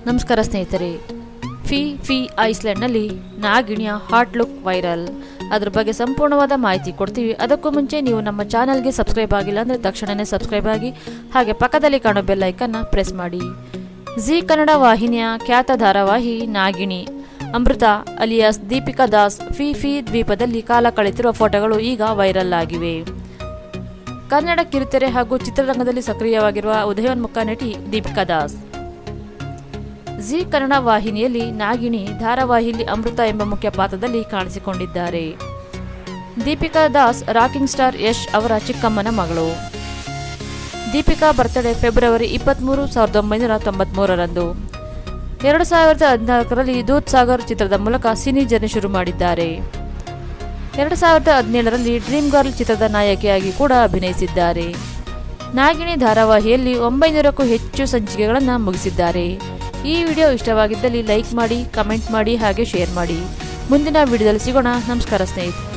ನಮಸ್ಕಾರ ಸ್ನೇಹಿತರೆ Phi Phi ಐಸ್ಲ್ಯಾಂಡ್ನಲ್ಲಿ ನಾಗಿಣಿಯ ಹಾಟ್ ಲುಕ್ ವೈರಲ್ ಅದ್ರ ಬಗ್ಗೆ ಸಂಪೂರ್ಣವಾದ ಮಾಹಿತಿ ಕೊಡ್ತೀವಿ ಅದಕ್ಕೂ ಮುಂಚೆ ನೀವು ನಮ್ಮ ಚಾನಲ್ಗೆ ಸಬ್ಸ್ಕ್ರೈಬ್ ಆಗಿಲ್ಲ ಅಂದರೆ ತಕ್ಷಣವೇ ಸಬ್ಸ್ಕ್ರೈಬ್ ಆಗಿ ಹಾಗೆ ಪಕ್ಕದಲ್ಲಿ ಕಾಣೋ ಬೆಲ್ ಐಕನ್ನ ಪ್ರೆಸ್ ಮಾಡಿ ಜಿ ಕನ್ನಡ ವಾಹಿನಿಯ ಖ್ಯಾತ ಧಾರಾವಾಹಿ Nagini Amrutha alias Deepika Das Phi Phi ದ್ವೀಪದಲ್ಲಿ ಕಾಲ ಕಳೆತಿರುವ ಫೋಟೋಗಳು ಈಗ ವೈರಲ್ ಆಗಿವೆ ಕನ್ನಡ ಕಿರುತೆರೆ ಹಾಗೂ ಚಿತ್ರರಂಗದಲ್ಲಿ ಸಕ್ರಿಯವಾಗಿರುವ ಉದಯೋನ್ಮುಖ ನಟಿ ದೀಪಿಕಾ ದಾಸ್ ಜಿ ಕನ್ನಡ ವಾಹಿನಿಯಲ್ಲಿ ನಾಗಿಣಿ ಧಾರಾವಾಹಿಯಲ್ಲಿ ಅಮೃತ ಎಂಬ ಮುಖ್ಯ ಪಾತ್ರದಲ್ಲಿ ಕಾಣಿಸಿಕೊಂಡಿದ್ದಾರೆ ದೀಪಿಕಾ ದಾಸ್ ರಾಕಿಂಗ್ ಸ್ಟಾರ್ ಯಶ್ ಅವರ ಚಿಕ್ಕಮ್ಮನ ಮಗಳು ದೀಪಿಕಾ ಬರ್ತ್ಡೇ ಫೆಬ್ರವರಿ ಇಪ್ಪತ್ತ್ಮೂರು ಸಾವಿರದ ಒಂಬೈನೂರ ತೊಂಬತ್ಮೂರರಂದು ಎರಡು ಸಾವಿರದ ಹದಿನಾಲ್ಕರಲ್ಲಿ ದೂದ್ ಸಾಗರ್ ಚಿತ್ರದ ಮೂಲಕ ಸಿನಿ ಜರ್ನಿ ಶುರು ಮಾಡಿದ್ದಾರೆ ಎರಡು ಸಾವಿರದ ಹದಿನೇಳರಲ್ಲಿ ಡ್ರೀಮ್ ಗರ್ಲ್ ಚಿತ್ರದ ನಾಯಕಿಯಾಗಿ ಕೂಡ ಅಭಿನಯಿಸಿದ್ದಾರೆ ನಾಗಿಣಿ ಧಾರಾವಾಹಿಯಲ್ಲಿ ಒಂಬೈನೂರಕ್ಕೂ ಹೆಚ್ಚು ಸಂಚಿಕೆಗಳನ್ನು ಮುಗಿಸಿದ್ದಾರೆ ಈ ವಿಡಿಯೋ ಇಷ್ಟವಾಗಿದ್ದಲ್ಲಿ ಲೈಕ್ ಮಾಡಿ ಕಮೆಂಟ್ ಮಾಡಿ ಹಾಗೆ ಶೇರ್ ಮಾಡಿ ಮುಂದಿನ ವಿಡಿಯೋದಲ್ಲಿ ಸಿಗೋಣ ನಮಸ್ಕಾರ ಸ್ನೇಹಿತರೆ